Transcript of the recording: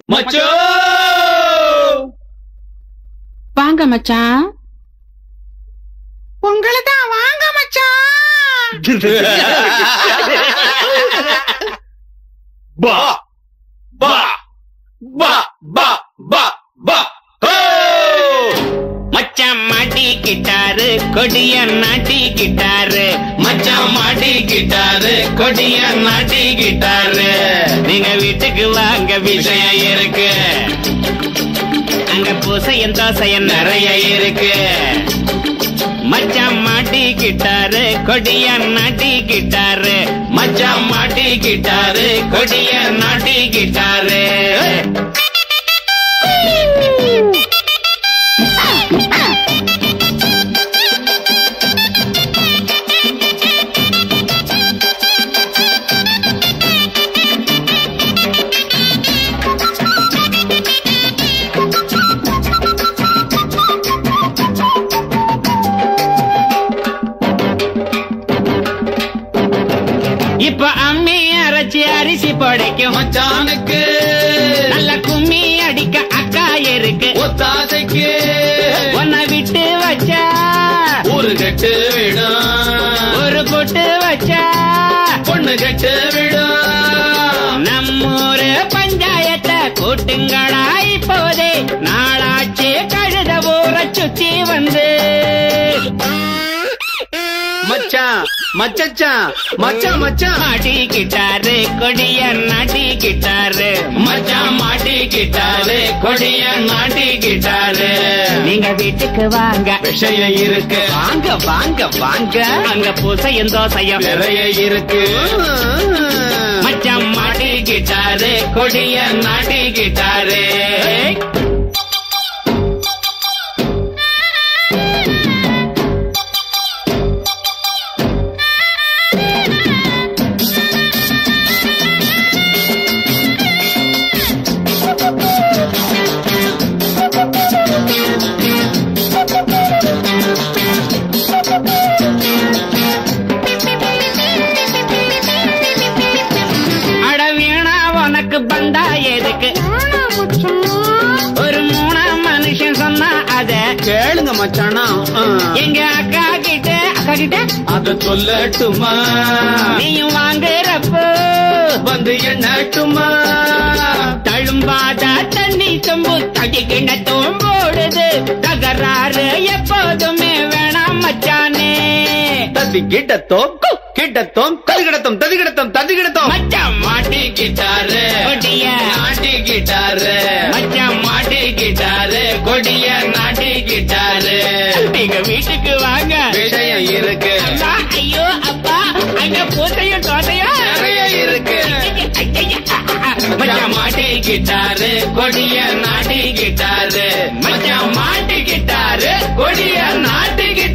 மச்சோ வாங்க மச்சான் உங்களை தான் வாங்க மச்சான் பா பா பா பா பா பா ஹோ! மச்சான் மாட்டிக்கிட்டாரு கொடிய நாட்டிக்கிட்டாரு மச்சான் மாட்டிக்கிட்டாரு கொடிய நாட்டிக்கிட்டாரு நீங்க வீட்டுக்கு வாங்க விஷயம் இருக்கு அங்க பூசையும் தோசையும் நிறைய இருக்கு மச்சான் மாட்டிக்கிட்டாரு கொடிய நாட்டிக்கிட்டாரு மச்சான் மாட்டிக்கிட்டாரு கொடிய நாட்டிக்கிட்டாரு இப்ப அம்மி அரைச்சி அரிசி படைக்கும் மச்சானுக்கு நல்ல கும்மி அடிக்க அக்கா இருக்கு ஒத்தாசைக்கு உன்னை விட்டு வச்சா ஒரு கட்டு விடும் ஒரு பொட்டு வச்சா பொண்ணு கட்டு விடும் நம்மூரு பஞ்சாயத்தை கூட்டுங்களா இப்போதே நாளாச்சு கழுத ஊர சுத்தி வந்து மச்சான் மச்சான் மச்சான் மச்சான் மாட்டிக்கிட்டாரு கொடிய நாட்டிக்கிட்டாரு மச்சான் மாட்டிக்கிட்டாரு கொடிய நாட்டிக்கிட்டாரு நீங்க வீட்டுக்கு வாங்க விஷயம் இருக்கு வாங்க வாங்க வாங்க அங்க பூசையும் தோசையும் நிறைய இருக்கு மச்சான் மாட்டிக்கிட்டாரு கொடிய நாட்டிக்கிட்டாரு அட வீணா உனக்கு பந்தா எதுக்கு ஒரு மூணா மனுஷன் சொன்னா அத கேளுங்க மச்சானா எங்க அக்கா கிட்ட அக்கா கிட்ட அத சொல்லட்டுமா நீயும் வாங்குறப்போ வந்து எண்ணட்டுமா தழும்பாத தண்ணி சொம்பு தடி கிணத்தும் போடுது தகராறு எப்போதுமே வேணாம் மச்சானே ததி கிட்டத்தோம் கிட்டத்தோம் ததி கிடத்தோம் ததி கிடத்தோம் ததி கிடத்தோம் மச்சான் மாட்டிக்கிட்டாரு கொடிய நாட்டிக்கிட்டாரு மச்சான் மாட்டிக்கிட்டாரு கொடிய நாட்டிக்கிட்டாரு நீங்க வீட்டுக்கு வாங்க விஷயம் இருக்கு அம்மா, ஐயோ அப்பா அங்க பூத்தையும் தோட்டையும் நிறைய இருக்கு மச்சான் மாட்டிக்கிட்டாரு கொடிய நாட்டிக்கிட்டாரு மச்சான் மாட்டிக்கிட்டாரு கொடிய நாட்டிக்கிட்டாரு